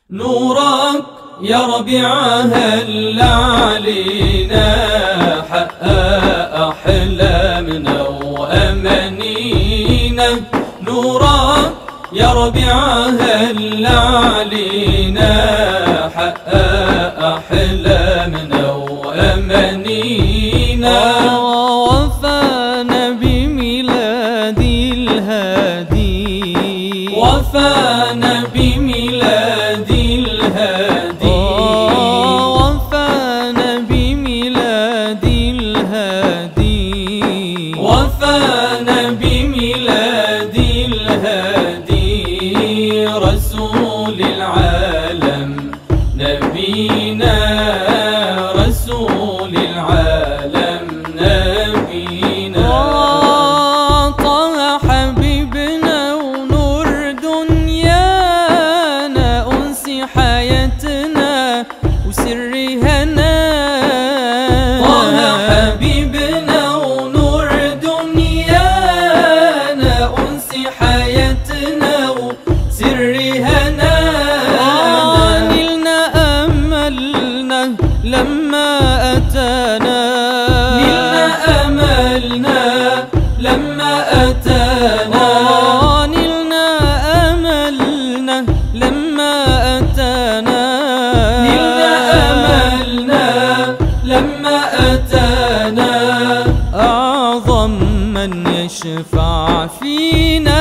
نورك يا ربيع هل علينا حقق أحلامنا وأمانينا نورك يا ربيع هل علينا حقق أحلامنا وأمانينا وفانا بميلاد الهادي وفانا بميلاد الهادي وفانا بميلاد الهادي وفانا بميلاد الهادي رسول العالم نبينا رسول العالم نبينا طه حبيبنا ونور دنيانا أنس حياتنا وسر هنا طه حبيبنا ونور دنيانا أنس حياتنا وسر هنا نلنا أملنا لما أتانا نلنا أملنا لما أتانا نلنا أملنا لما أتانا نلنا أملنا لما أتانا أعظم من يشفع فينا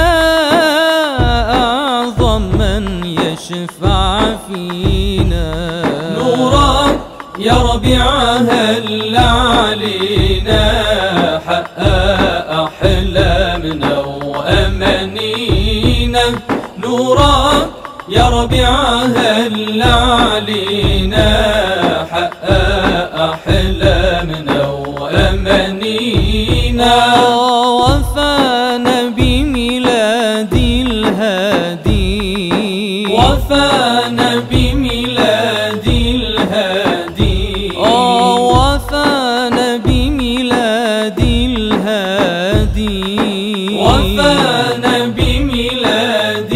أعظم من يشفع فينا نورك يا ربيع هل علينا حقق أحلامنا وأمانينا نورك يا ربيع هل علينا حقق أحلامنا وأمانينا وفانا بميلاد الهادي وفانا بميلاد الهادي وفانا بميلاد الهادي وفانا بميلاد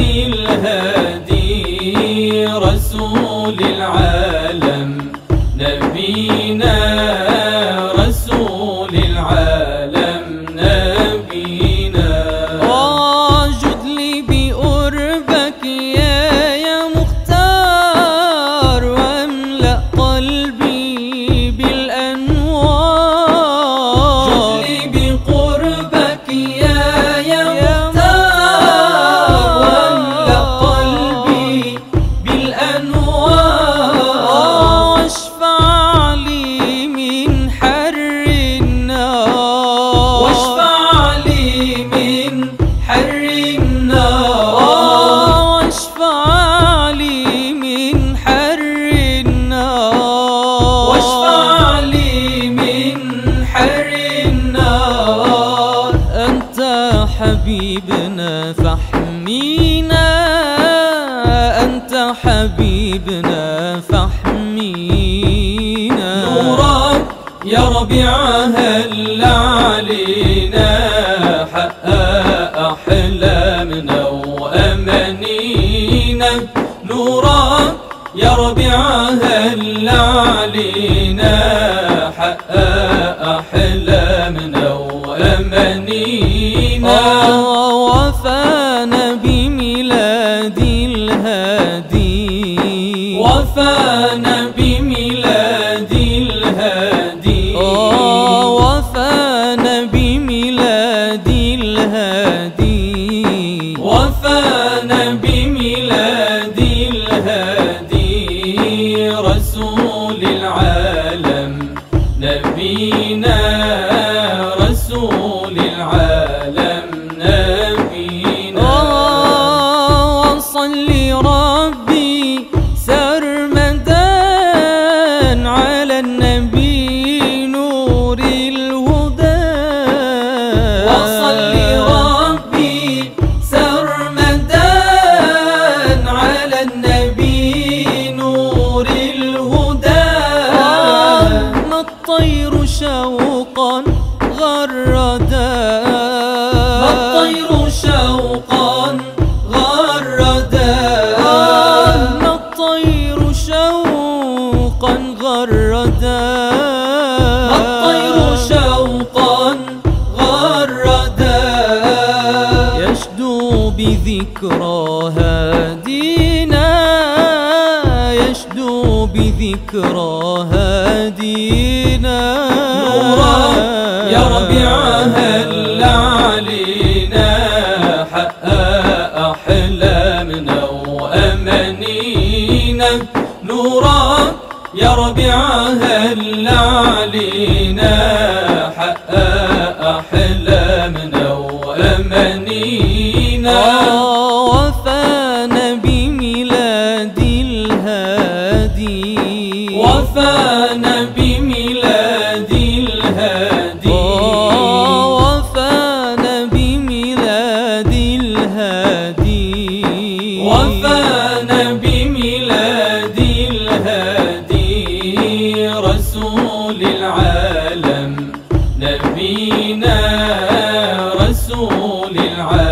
الهادي رسول العالم نبينا رسول العالم نبينا واجد لي بقربك يا يا مختار واملأ قلبي بالأنوار جدلي بقربك يا يا مختار واملأ قلبي بالأنوار واشفع لي من حر النار واشفع لي من حر النار واشفع لي من حر النار واشفع لي من حر النار أنت حبيبنا فاحمينا أنت حبيبنا فاحمينا نورك يا ربيع هل علينا حقق أحلامنا وأمانينا نورك يا ربيع هل علينا حقق أحلامنا وأمانينا وفانا بميلاد الهادي وفانا بميلاد الهادي وفانا بميلاد الهادي وفانا بميلاد الهادي رسول العالم نبينا رسول العالم نبينا وصل ربي سرمدا على النبي نور الهدى وصل ربي سرمدا على النبي نور الهدى ما الطير شوقا غردا ما الطير شوقا غردا بذكرى هادينا يشدو بذكرى هادينا نورا يا ربيع هل علينا حقق أحلامنا وأمانينا نورا يا ربيع هل علينا حقق أحلامنا وأمانينا آه، وفانا بميلاد الهادي وفانا بميلاد الهادي آه، وفانا بميلاد الهادي وفانا بميلاد الهادي رسول العالم نبينا رسول العالم